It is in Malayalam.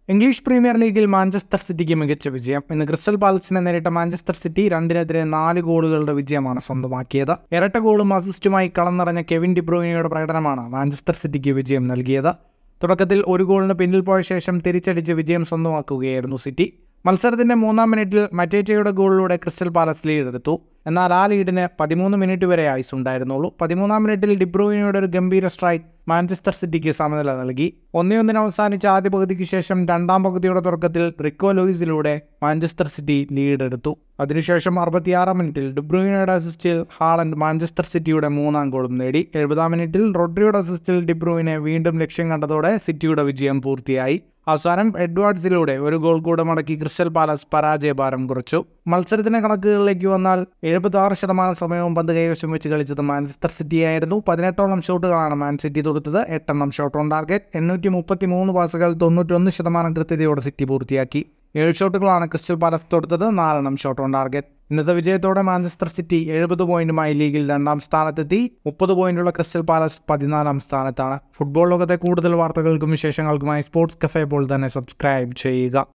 ഇംഗ്ലീഷ് പ്രീമിയർ ലീഗിൽ മാഞ്ചസ്റ്റർ സിറ്റിക്ക് മികച്ച വിജയം ഇന്ന് ക്രിസ്റ്റൽ പാലസിനെ നേരിട്ട മാഞ്ചസ്റ്റർ സിറ്റി രണ്ടിനെതിരെ നാല് ഗോളുകളുടെ വിജയമാണ് സ്വന്തമാക്കിയത് ഇരട്ട ഗോളും അസിസ്റ്റുമായി കളം നിറഞ്ഞ കെവിൻ ഡിബ്രൂയിനയുടെ പ്രകടനമാണ് മാഞ്ചസ്റ്റർ സിറ്റിക്ക് വിജയം നൽകിയത് തുടക്കത്തിൽ ഒരു ഗോളിന് പിന്നിൽ പോയ ശേഷം തിരിച്ചടിച്ച് വിജയം സ്വന്തമാക്കുകയായിരുന്നു സിറ്റി മത്സരത്തിന്റെ മൂന്നാം മിനിറ്റിൽ മറ്റേറ്റയുടെ ഗോളിലൂടെ ക്രിസ്റ്റൽ പാലസ് ലീഡ് എടുത്തു എന്നാൽ ആ ലീഡിന് പതിമൂന്ന് മിനിറ്റ് വരെ ആയുസ് ഉണ്ടായിരുന്നുള്ളൂ പതിമൂന്നാം മിനിറ്റിൽ ഡിബ്രൂയിനയുടെ ഒരു ഗംഭീര സ്ട്രൈക്ക് മാഞ്ചസ്റ്റർ സിറ്റിക്ക് സമനില നൽകി ഒന്നേ ഒന്നിന് അവസാനിച്ച ആദ്യ പകുതിക്ക് ശേഷം രണ്ടാം പകുതിയുടെ തുടക്കത്തിൽ റിക്കോ ലൂയിസിലൂടെ മാഞ്ചസ്റ്റർ സിറ്റി ലീഡ് എടുത്തു അതിനുശേഷം അറുപത്തിയാറാം മിനിറ്റിൽ ഡിബ്രൂയിനയുടെ അസിസ്റ്റിൽ ഹാളൻഡ് മാഞ്ചസ്റ്റർ സിറ്റിയുടെ മൂന്നാം ഗോളും നേടി എഴുപതാം മിനിറ്റിൽ റൊഡ്രിയുടെ അസിസ്റ്റിൽ ഡിബ്രൂയിനെ വീണ്ടും ലക്ഷ്യം കണ്ടതോടെ സിറ്റിയുടെ വിജയം പൂർത്തിയായി അവസാനം എഡ്വാർഡ്സിലൂടെ ഒരു ഗോൾ കൂടെ മടക്കി ക്രിസ്റ്റൽ പാലസ് പരാജയഭാരം കുറച്ചു മത്സരത്തിന്റെ കണക്കുകളിലേക്ക് വന്നാൽ എഴുപത്തി ആറ് ശതമാനം സമയവും പന്ത് കൈവശം വെച്ച് കളിച്ചത് മാഞ്ചസ്റ്റർ സിറ്റി ആയിരുന്നു പതിനെട്ടോളം ഷോട്ടുകളാണ് മാൻ സിറ്റി തൊടുത്തത് എട്ടെണ്ണം ഷോട്ട് ഓൺ ടാർഗറ്റ് എണ്ണൂറ്റി മുപ്പത്തി മൂന്ന് പാസുകൾ തൊണ്ണൂറ്റൊന്ന് ശതമാനം കൃത്യതയോടെ സിറ്റി പൂർത്തിയാക്കി ഏഴ് ഷോട്ടുകളാണ് ക്രിസ്റ്റൽ പാലസ് തൊടുത്തത് നാലെണ്ണം ഷോട്ട് ഓൺ ടാർഗറ്റ് ഇന്നത്തെ വിജയത്തോടെ മാഞ്ചസ്റ്റർ സിറ്റി എഴുപത് പോയിന്റുമായി ലീഗിൽ രണ്ടാം സ്ഥാനത്തെത്തി മുപ്പത് പോയിന്റുള്ള ക്രിസ്റ്റൽ പാലസ് പതിനാലാം സ്ഥാനത്താണ് ഫുട്ബോൾ ലോകത്തെ കൂടുതൽ വാർത്തകൾക്കും വിശേഷങ്ങൾക്കുമായി സ്പോർട്സ് കഫേ പോൾ തന്നെ സബ്സ്ക്രൈബ് ചെയ്യുക